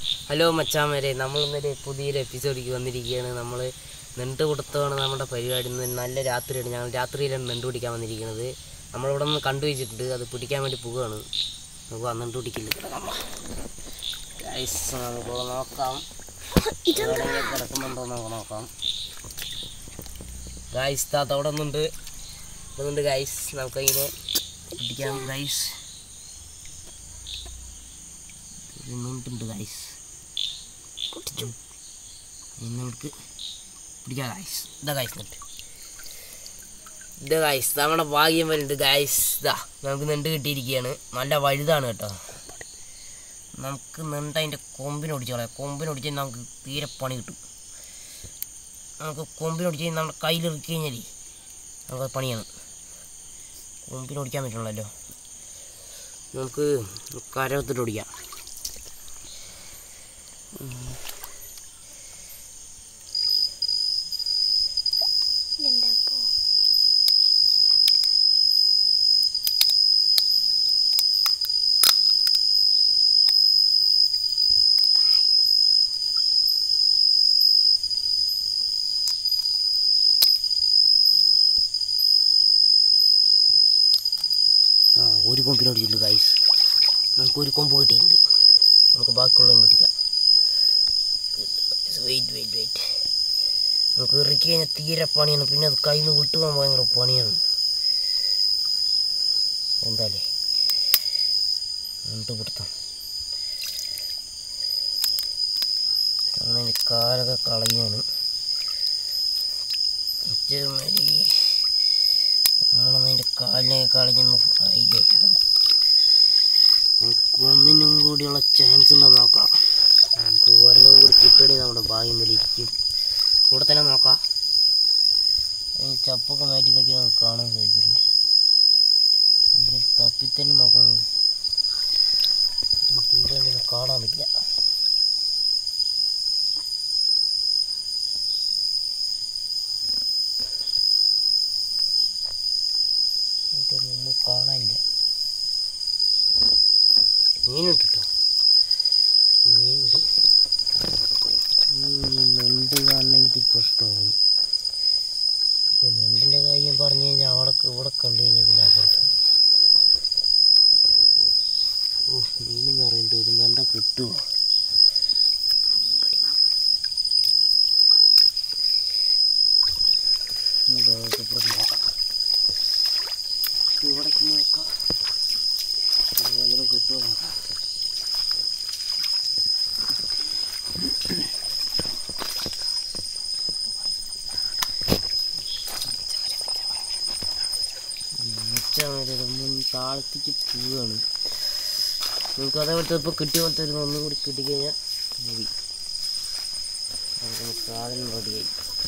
hello മച്ചാമരെ നമ്മളിന്നൊരു പുതിയൊരു എപ്പിസോഡിലേക്ക് വന്നിരിക്കുകയാണ് നമ്മൾ നെണ്ട് കൊടുത്തതാണ് നമ്മുടെ പരിപാടി ഇന്ന് നല്ല രാത്രിയാണ് ഞങ്ങൾ രാത്രിയിലാണ് നെണ്ട് പിടിക്കാൻ വന്നിരിക്കുന്നത് നമ്മളിവിടെ നിന്ന് കണ്ടു വെച്ചിട്ടുണ്ട് അത് പിടിക്കാൻ വേണ്ടി പോവുകയാണ് നമുക്ക് ആ നെണ്ട് പിടിക്കില്ല ഗൈസ് നമുക്ക് നോക്കാം എവിടെയെങ്കിലും കിടക്കുന്നുണ്ടോ എന്ന് നമുക്ക് നോക്കാം ഗൈസ് താത്ത അവിടെ ഒന്നുണ്ട് ഇതുണ്ട് ഗൈസ് നമുക്കതിനെ പിടിക്കാം ഗൈസ് നിന്നിട്ടുണ്ട് ഗൈസ് ഇനി നമുക്ക് പിടിക്കാം ഗൈസ് ഇതാ ഗൈസ് നെട്ട് ഇതാ ഗൈസ് നമ്മുടെ ഭാഗ്യം വരുന്നുണ്ട് ഗൈസ് ഇതാ നമുക്ക് നെണ്ട് കിട്ടിയിരിക്കുകയാണ് നല്ല വലുതാണ് കേട്ടോ നമുക്ക് നെണ്ട് അതിൻ്റെ കൊമ്പിനൊടിച്ച് കളയാം കൊമ്പിനൊടിച്ച് നമുക്ക് തീരെ പണി കിട്ടും നമുക്ക് കൊമ്പിനൊടിച്ച് നമ്മുടെ കയ്യിലിറക്കി കഴിഞ്ഞാൽ നമുക്ക് പണിയാണ് കൊമ്പിനൊടിക്കാൻ പറ്റണല്ലോ നമുക്ക് കരകത്തിട്ട് ഓടിക്കാം ആ ഒരു കൊമ്പിനോടിച്ചിട്ടുണ്ട് ഗൈസ് നമുക്ക് ഒരു കൊമ്പ് കിട്ടിയിട്ടുണ്ട് നമുക്ക് ബാക്കിയുള്ളതും കിട്ടിക്കാം വെയിറ്റ് വെയിറ്റ് വെയിറ്റ് നമുക്ക് ഇറക്കി കഴിഞ്ഞാൽ തീരെ പണിയാണ് പിന്നെ അത് കയ്യിൽ നിന്ന് വിട്ടുപോകാൻ ഭയങ്കര പണിയാണ് എന്താല്ലേ എന്നിട്ട് പിടുത്തം അങ്ങനെ അതിൻ്റെ കാലൊക്കെ കളയാണ് ചെറുമാരി നമ്മളതിൻ്റെ കാലിനെ കളഞ്ഞൊന്ന് ഫ്രൈ ചെയ്യണം നമുക്ക് ഒന്നിനും കൂടിയുള്ള ചാൻസ് ഉണ്ടോ നോക്കാം നമുക്ക് ഒരെണ്ണം കൂടി കിട്ടണേ നമ്മുടെ ഭാഗ്യം വലിയിരിക്കും ഇവിടെ തന്നെ നോക്കാം ഈ ചപ്പൊക്കെ മാറ്റി ഇതൊക്കെ നമുക്ക് കാണാൻ സാധിക്കുള്ളൂ നമുക്ക് തപ്പി തന്നെ നോക്കാം തീരെ ഒന്നും കാണാൻ പറ്റില്ല ഇതൊന്നും ഒന്നും കാണാനില്ല മീനുണ്ട് കേട്ടോ മീനുണ്ട് ഈ നെണ്ട് കാണണമെങ്കിൽ പ്രശ്നമാകും ഇപ്പം നെണ്ടിൻ്റെ കാര്യം പറഞ്ഞു കഴിഞ്ഞാൽ അവിടെ ഇവിടെ കണ്ടു കഴിഞ്ഞാൽ പിന്നെ അപ്പുറത്ത് ഓ മീനെന്ന് പറയുന്നത് ഒരു നെണ്ട കിട്ടുമോ ഇതൊക്കെ ഇവിടെ നോക്കാം ഇവിടേക്ക് നോക്കാം വല്ലതും കിട്ടുമോ നോക്കാം മുൻ താഴത്തേക്ക് പോവുകയാണ് നമുക്ക് അതേപോലത്തെ ഇപ്പോൾ കിട്ടിയ പോലത്തെ ഒരു ഒന്നും കൂടി കിട്ടിക്കഴിഞ്ഞാൽ മതി നമുക്ക് സാധനം റെഡിയായി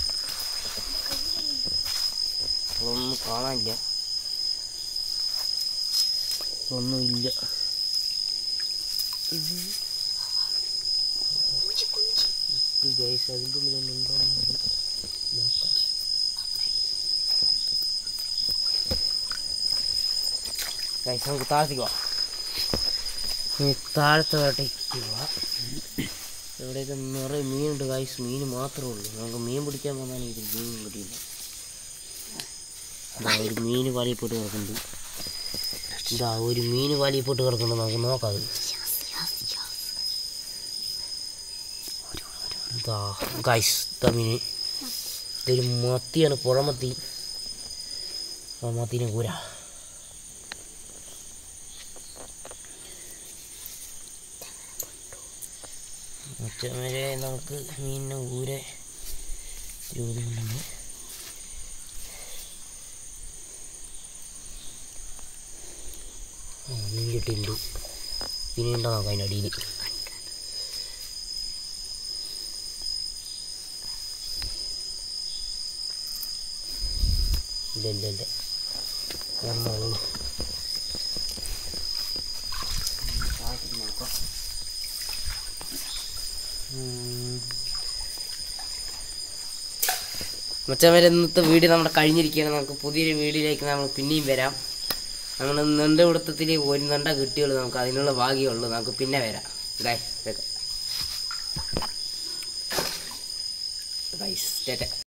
അതൊന്നും കാണാനില്ല ഒന്നുമില്ല ഗൈസ് അതിൻ്റെ ഉള്ളിൽ ഒന്നുണ്ടോ എന്ന് നോക്കാം ഗൈസ് നമുക്ക് താഴത്തേക്ക് പോവാം ഇനി താഴത്തെ വേട്ടയ്ക്ക് പോവാം ഇവിടെയൊക്കെ നിറയെ മീനുണ്ട് ഗൈസ് മീൻ മാത്രമേ ഉള്ളൂ നമുക്ക് മീൻ പിടിക്കാൻ വന്നാൽ ഇതിൽ മീൻ കിട്ടിയില്ല ഇതാ ഒരു മീൻ വലയിപ്പോട്ട് കിടക്കുന്നുണ്ട് ഇതാ ഒരു മീൻ വലയിപ്പോട്ട് കിടക്കുന്നുണ്ട് നമുക്ക് നോക്കാം അത് ഇതാ ഗൈസ് ഇതാ മീൻ ഇതൊരു മത്തിയാണ് പുഴമത്തി ആ മത്തീനെ കൂര ഉച്ചവരെ നമുക്ക് മീനിനെ ഊരെ ജോലിയുണ്ട് ആ മീൻ കിട്ടിയിട്ടുണ്ട് പിന്നെ ഉണ്ടോ നോക്കാം അതിൻ്റെ അടിയിൽ ഇല്ല ഇല്ല ഇല്ല ഒന്നുള്ളൂ നോക്കാം മച്ചവരെ ഇന്നത്തെ വീഡിയോ നമ്മുടെ കഴിഞ്ഞിരിക്കുകയാണ് നമുക്ക് പുതിയൊരു വീഡിയോയിലേക്ക് നമ്മൾ പിന്നെയും വരാം നമ്മൾ നെണ്ട പിടുത്തത്തിൽ ഒരു നെണ്ട കിട്ടിയുള്ളൂ നമുക്ക് അതിനുള്ള ഭാഗ്യമുള്ളൂ നമുക്ക് പിന്നെ വരാം ഗായ് ഗൈസ്